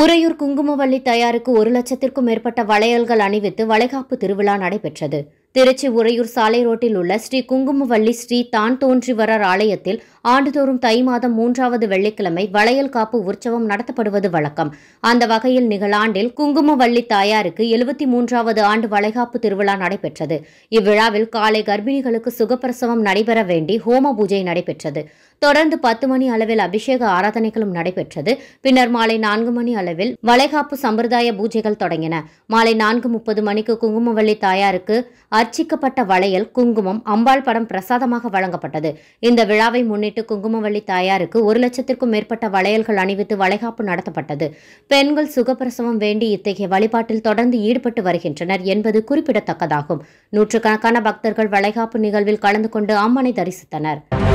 உறையூர் குங்குமவள்ளி தயாருக்கு ஒரு லட்சத்திற்கும் மேற்பட்ட வளையல்கள் அணிவித்து வளைகாப்பு திருவிழா நடைபெற்றது திருச்சி உறையூர் சாலை ரோட்டில் உள்ள ஸ்ரீ குங்குமவள்ளி ஸ்ரீ தான் தோன்றிவரர் ஆலயத்தில் ஆண்டுதோறும் தை மாதம் மூன்றாவது வெள்ளிக்கிழமை வளையல் காப்பு உற்சவம் நடத்தப்படுவது வழக்கம் அந்த வகையில் நிகழாண்டில் குங்குமவள்ளி தாயாருக்கு எழுபத்தி மூன்றாவது ஆண்டு வளைகாப்பு திருவிழா நடைபெற்றது இவ்விழாவில் காலை கர்ப்பிணிகளுக்கு சுகப்பிரசவம் நடைபெற வேண்டி ஹோம பூஜை நடைபெற்றது தொடர்ந்து பத்து மணி அளவில் அபிஷேக ஆராதனைகளும் நடைபெற்றது பின்னர் மாலை நான்கு மணி அளவில் வளைகாப்பு சம்பிரதாய பூஜைகள் தொடங்கின மாலை நான்கு முப்பது மணிக்கு குங்குமவள்ளி தாயாருக்கு அர்ச்சிக்கப்பட்ட வளையல் குங்குமம் அம்பாள் படம் பிரசாதமாக வழங்கப்பட்டது இந்த விழாவை முன்னிட்டு குங்குமவள்ளி தாயாருக்கு ஒரு லட்சத்திற்கும் மேற்பட்ட வளையல்கள் அணிவித்து வளைகாப்பு நடத்தப்பட்டது பெண்கள் சுகப்பிரசவம் வேண்டி இத்தகைய வழிபாட்டில் தொடர்ந்து ஈடுபட்டு வருகின்றனர் என்பது குறிப்பிடத்தக்கதாகும் நூற்றுக்கணக்கான பக்தர்கள் வளைகாப்பு நிகழ்வில் கலந்து கொண்டு அம்மனை தரிசித்தனர்